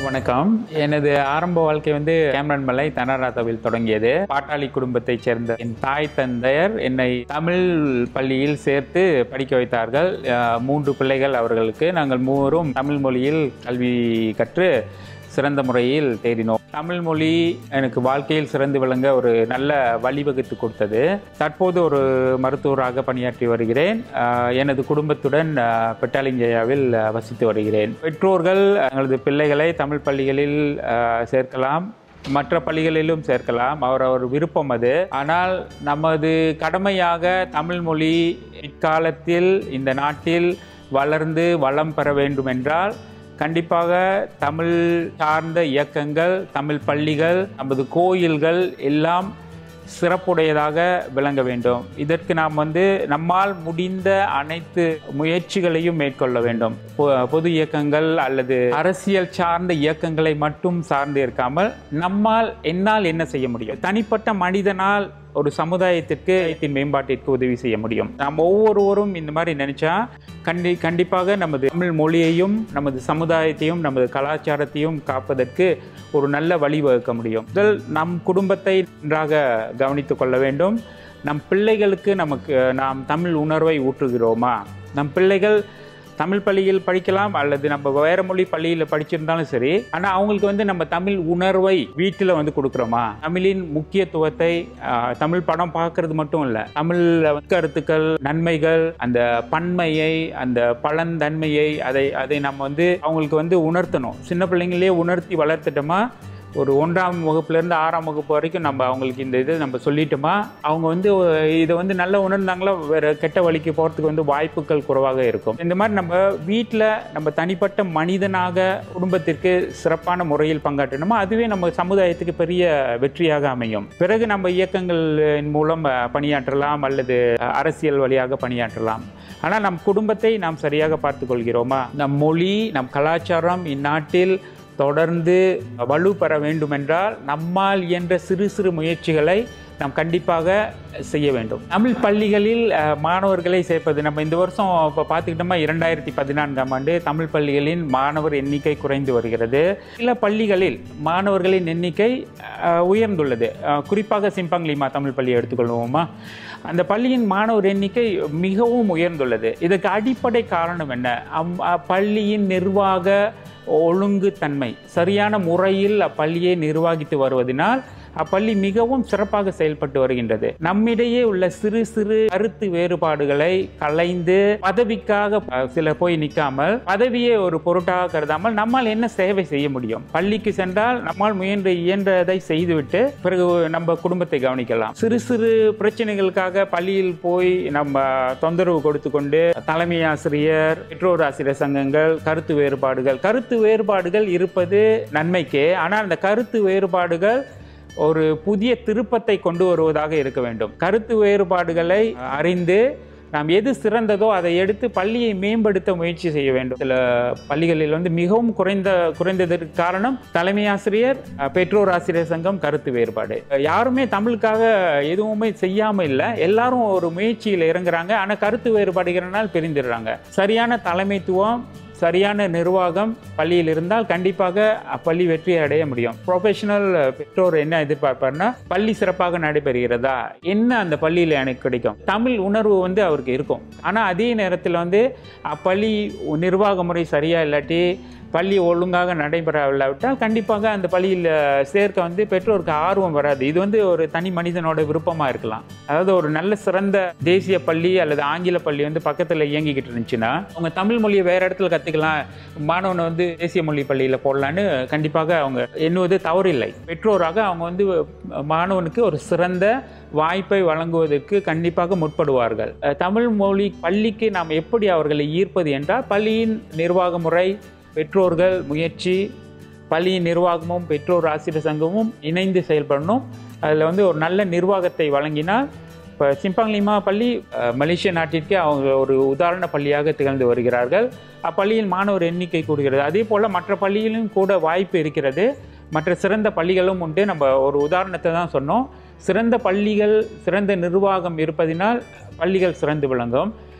வணக்கம் எனது ஆரம்ப வாழ்க்கை வந்து கேமரன் மலை தனராதாவில் தொடங்கியது பாட்டாளி குடும்பத்தைச் சேர்ந்த என் தாய் தந்தையர் என்னை தமிழ் பள்ளியில் சேர்த்து படிக்க வைத்தார்கள் அஹ், மூன்று பிள்ளைகள் அவர்களுக்கு நாங்கள் மூவரும் தமிழ் மொழியில் கல்வி கற்று சிறந்த முறையில் தேடினோம் தமிழ் மொழி எனக்கு வாழ்க்கையில் சிறந்து விளங்க ஒரு நல்ல வழிவகுத்து கொடுத்தது தற்போது ஒரு மருத்துவராக பணியாற்றி வருகிறேன் ஆஹ் எனது குடும்பத்துடன் ஆஹ் பெட்டாலிங்கயாவில் ஆஹ் வசித்து வருகிறேன் பெற்றோர்கள் தங்களது பிள்ளைகளை தமிழ் பள்ளிகளில் ஆஹ் சேர்க்கலாம் மற்ற பள்ளிகளிலும் சேர்க்கலாம் அவரவர் விருப்பம் அது ஆனால் நமது கடமையாக தமிழ் மொழி இக்காலத்தில் இந்த நாட்டில் வளர்ந்து வளம் பெற வேண்டும் என்றால் கண்டிப்பாக தமிழ் சார்ந்த இயக்கங்கள் தமிழ் பள்ளிகள் நமது கோயில்கள் எல்லாம் சிறப்புடையதாக விளங்க வேண்டும் இதற்கு நாம் வந்து நம்மால் முடிந்த அனைத்து முயற்சிகளையும் மேற்கொள்ள வேண்டும் பொ- பொது இயக்கங்கள் அல்லது அரசியல் சார்ந்த இயக்கங்களை மட்டும் சார்ந்து இருக்காமல் நம்மால் என்னால் என்ன செய்ய முடியும் தனிப்பட்ட மனிதனால் ஒரு சமுதாயத்திற்கு சமுதாயத்தின் மேம்பாட்டிற்கு உதவி செய்ய முடியும் நாம் ஒவ்வொருவரும் இந்த மாதிரி நினைச்சா கண்டி கண்டிப்பாக நமது தமிழ் மொழியையும் நமது சமுதாயத்தையும் நமது கலாச்சாரத்தையும் காப்பதற்கு ஒரு நல்ல வழிவகுக்க முடியும் முதல் நம் குடும்பத்தை நன்றாக கவனித்துக் கொள்ள வேண்டும் நம் பிள்ளைகளுக்கு நமக்கு நாம் தமிழ் உணர்வை ஊற்றுகிறோமா நம் பிள்ளைகள் தமிழ் பள்ளியில் படிக்கலாம் அல்லது நம்ம வேற மொழி பள்ளியில் படிச்சிருந்தாலும் சரி ஆனால் அவங்களுக்கு வந்து நம்ம தமிழ் உணர்வை வீட்டில் வந்து கொடுக்குறோமா தமிழின் முக்கியத்துவத்தை ஆஹ், தமிழ் படம் பார்க்கறது மட்டும் இல்லை தமிழ் கருத்துக்கள் நன்மைகள் அந்த பன்மையை அந்த பழந்தன்மையை அதை அதை நம்ம வந்து அவங்களுக்கு வந்து உணர்த்தணும் சின்ன பிள்ளைங்களே உணர்த்தி வளர்த்துட்டோமா ஒரு ஒன்றாம் வகுப்புலேருந்து ஆறாம் வகுப்பு வரைக்கும் நம்ம அவங்களுக்கு இந்த இது நம்ம சொல்லிட்டோமா அவங்க வந்து இதை வந்து நல்லா உணர்ந்தாங்களோ வேறு கெட்ட வழிக்கு போகிறதுக்கு வந்து வாய்ப்புகள் குறைவாக இருக்கும் இந்த மாதிரி நம்ம வீட்டில் நம்ம தனிப்பட்ட மனிதனாக குடும்பத்திற்கு சிறப்பான முறையில் பங்காற்றணுமா அதுவே நம்ம சமுதாயத்துக்கு பெரிய வெற்றியாக அமையும் பிறகு நம்ம இயக்கங்களின் மூலம் அஹ், பணியாற்றலாம் அல்லது அஹ், அரசியல் வழியாக பணியாற்றலாம் ஆனால் நம் குடும்பத்தை நாம் சரியாக பார்த்துக் கொள்கிறோமா நம் மொழி நம் கலாச்சாரம் இந்நாட்டில் தொடர்ந்து வலு பெற வேண்டுமென்றால் நம்மால் இயன்ற சிறு சிறு முயற்சிகளை நாம் கண்டிப்பாக செய்ய வேண்டும் தமிழ் பள்ளிகளில் அஹ், மாணவர்களை சேர்ப்பது நம்ம இந்த வருஷம் இப்போ பார்த்துக்கிட்டோமா இரண்டாயிரத்தி பதினான்காம் ஆண்டு தமிழ் பள்ளிகளின் மாணவர் எண்ணிக்கை குறைந்து வருகிறது சில பள்ளிகளில் மாணவர்களின் எண்ணிக்கை அஹ், உயர்ந்துள்ளது அஹ், குறிப்பாக சிம்பங்லிமா தமிழ் பள்ளியை எடுத்துக்கொள்வோமா அந்த பள்ளியின் மாணவர் எண்ணிக்கை மிகவும் உயர்ந்துள்ளது இதுக்கு அடிப்படை காரணம் என்ன அம்- அப்பள்ளியின் நிர்வாக ஒழுங்கு தன்மை சரியான முறையில் அப்பள்ளியை நிர்வகித்து வருவதனால் அப்பள்ளி மிகவும் சிறப்பாக செயல்பட்டு வருகின்றது நம்மிடையே உள்ள சிறு சிறு கருத்து வேறுபாடுகளை கலைந்து பதவிக்காக அஹ், சிலர் போய் நிற்காமல் பதவியை ஒரு பொருட்டாக கருதாமல் நம்மால் என்ன சேவை செய்ய முடியும் பள்ளிக்கு சென்றால் நம்மால் முயன்ற இயன்றதை செய்துவிட்டு பிறகு நம்ம குடும்பத்தை கவனிக்கலாம் சிறு சிறு பிரச்சனைகளுக்காக பள்ளியில் போய் நம்ம தொந்தரவு கொடுத்து கொண்டு தலைமை ஆசிரியர் பெற்றோர் ஆசிரியர் சங்கங்கள் கருத்து வேறுபாடுகள் கருத்து வேறுபாடுகள் இருப்பது நன்மைக்கே ஆனால் அந்த கருத்து வேறுபாடுகள் ஒரு புதிய திருப்பத்தை கொண்டு வருவதாக இருக்க வேண்டும் கருத்து வேறுபாடுகளை அறிந்து நாம் எது சிறந்ததோ அதை எடுத்து பள்ளியை மேம்படுத்த முயற்சி செய்ய வேண்டும் சில பள்ளிகளில் வந்து மிகவும் குறைந்த குறைந்ததற்கு காரணம் தலைமை ஆசிரியர் அஹ், பெற்றோர் ஆசிரியர் சங்கம் கருத்து வேறுபாடு அஹ், யாருமே தமிழுக்காக எதுவுமே செய்யாம இல்லை எல்லாரும் ஒரு முயற்சியில் இறங்குறாங்க ஆனால் கருத்து வேறுபாடுகிறனால் பிரிந்துடுறாங்க சரியான தலைமைத்துவம் சரியான நிர்வாகம் பள்ளியில் இருந்தால் கண்டிப்பாக அப்பள்ளி வெற்றி அடைய முடியும் ப்ரொஃபஷனல் பெற்றோர் என்ன எதிர்பார்ப்பார்னா பள்ளி சிறப்பாக நடைபெறுகிறதா என்ன அந்த பள்ளியில் எனக்கு கிடைக்கும் தமிழ் உணர்வு வந்து அவருக்கு இருக்கும் ஆனால் அதே நேரத்தில் வந்து அப்பள்ளி நிர்வாக முறை சரியா இல்லாட்டி பள்ளி ஒழுங்காக நடைபெறவில்லாவிட்டால் கண்டிப்பாக அந்த பள்ளியில் சேர்க்க வந்து பெற்றோருக்கு ஆர்வம் வராது இது வந்து ஒரு தனி மனிதனோட விருப்பமாக இருக்கலாம் அதாவது ஒரு நல்ல சிறந்த தேசிய பள்ளி அல்லது ஆங்கில பள்ளி வந்து பக்கத்தில் இயங்கிக்கிட்டு இருந்துச்சுன்னா அவங்க தமிழ் மொழியை வேற இடத்துல கற்றுக்கலாம் மாணவனை வந்து தேசிய மொழி பள்ளியில் போடலான்னு கண்டிப்பாக அவங்க எண்ணுவது தவறில்லை பெற்றோராக அவங்க வந்து மாணவனுக்கு ஒரு சிறந்த வாய்ப்பை வழங்குவதற்கு கண்டிப்பாக முற்படுவார்கள் அஹ், தமிழ் மொழி பள்ளிக்கு நாம் எப்படி அவர்களை ஈர்ப்பது என்றால் பள்ளியின் நிர்வாக முறை பெற்றோர்கள் முயற்சி பள்ளியின் நிர்வாகமும் பெற்றோர் ஆசிரியர் சங்கமும் இணைந்து செயல்படணும் அதில் வந்து ஒரு நல்ல நிர்வாகத்தை வழங்கினால் இப்போ சிம்பாங்லிமா பள்ளி அஹ், மலேசிய நாட்டிற்கு அவங்க ஒரு உதாரண பள்ளியாக திகழ்ந்து வருகிறார்கள் அப்பள்ளியில் மாணவர் எண்ணிக்கை கூடுகிறது அதே போல் மற்ற பள்ளியிலும் கூட வாய்ப்பு இருக்கிறது மற்ற சிறந்த பள்ளிகளும் உண்டு நம்ம ஒரு உதாரணத்தை தான் சொன்னோம் சிறந்த பள்ளிகள் சிறந்த நிர்வாகம் இருப்பதினால் பள்ளிகள் சிறந்து விளங்கும்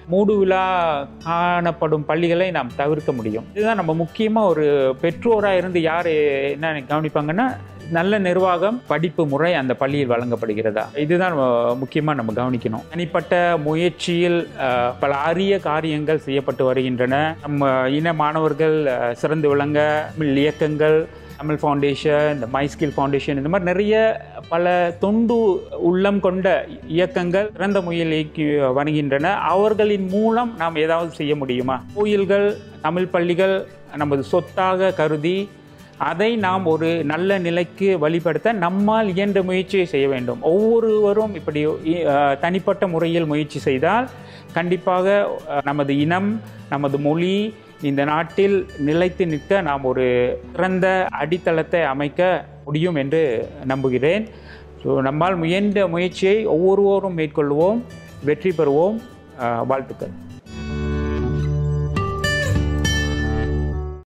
மூடு விழா காணப்படும் பள்ளிகளை நாம் தவிர்க்க முடியும் இதுதான் நம்ம முக்கியமாக ஒரு பெற்றோராக இருந்து யார் என்ன கவனிப்பாங்கன்னா நல்ல நிர்வாகம் படிப்பு முறை அந்த பள்ளியில் வழங்கப்படுகிறதா இதுதான் முக்கியமாக நம்ம கவனிக்கணும் தனிப்பட்ட முயற்சியில் அஹ், பல அரிய காரியங்கள் செய்யப்பட்டு வருகின்றன நம்ம இன மாணவர்கள் அஹ், சிறந்து விளங்க தமிழ் இயக்கங்கள் தமிழ் ஃபவுண்டேஷன் இந்த மை ஸ்கில் ஃபவுண்டேஷன் இந்த மாதிரி நிறைய பல தொண்டு உள்ளம் கொண்ட இயக்கங்கள் சிறந்த முயலுக்கு வருகின்றன அவர்களின் மூலம் நாம் ஏதாவது செய்ய முடியுமா கோயில்கள் தமிழ் பள்ளிகள் நமது சொத்தாக கருதி அதை நாம் ஒரு நல்ல நிலைக்கு வழிபடுத்த நம்மால் இயன்ற முயற்சியை செய்ய வேண்டும் ஒவ்வொருவரும் இப்படி அஹ், தனிப்பட்ட முறையில் முயற்சி செய்தால் கண்டிப்பாக அஹ், நமது இனம் நமது மொழி இந்த நாட்டில் நிலைத்து நிற்க நாம் ஒரு சிறந்த அடித்தளத்தை அமைக்க முடியும் என்று நம்புகிறேன் ஸோ நம்மால் முயன்ற முயற்சியை ஒவ்வொருவரும் மேற்கொள்வோம் வெற்றி பெறுவோம் அஹ், வாழ்த்துக்கள்